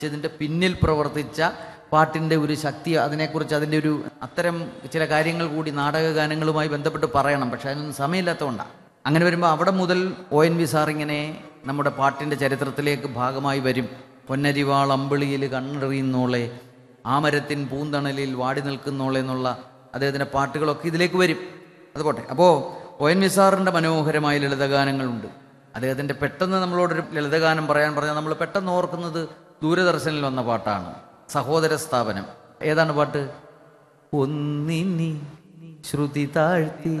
ഇതിൻ്റെ പിന്നിൽ പ്രവർത്തിച്ച പാട്ടിൻ്റെ ഒരു ശക്തി അതിനെക്കുറിച്ച് അതിൻ്റെ ഒരു അത്തരം ചില കാര്യങ്ങൾ കൂടി നാടക ഗാനങ്ങളുമായി ബന്ധപ്പെട്ട് പറയണം പക്ഷെ അതിനൊന്നും സമയമില്ലാത്തതുകൊണ്ടാണ് അങ്ങനെ വരുമ്പോൾ അവിടെ മുതൽ ഒ എൻ വി സാർ ഇങ്ങനെ നമ്മുടെ പാട്ടിൻ്റെ ചരിത്രത്തിലേക്ക് ഭാഗമായി വരും പൊന്നരിവാൾ അമ്പിളിയിൽ കണ്ണെറിയുന്നോളെ ആമരത്തിൻ പൂന്തണലിൽ വാടി നിൽക്കുന്നോളെ എന്നുള്ള അദ്ദേഹത്തിൻ്റെ പാട്ടുകളൊക്കെ ഇതിലേക്ക് വരും അത് പോട്ടെ അപ്പോൾ ഒ എൻ വി സാറിൻ്റെ മനോഹരമായ ലളിതഗാനങ്ങളുണ്ട് അദ്ദേഹത്തിൻ്റെ പെട്ടെന്ന് നമ്മളോടൊരു ലളിതഗാനം പറയാൻ പറഞ്ഞാൽ നമ്മൾ പെട്ടെന്ന് ഓർക്കുന്നത് ദൂരദർശനിൽ വന്ന പാട്ടാണ് സഹോദര സ്ഥാപനം ഏതാണ് പാട്ട് ഒന്നിനി ശ്രുതി താഴ്ത്തി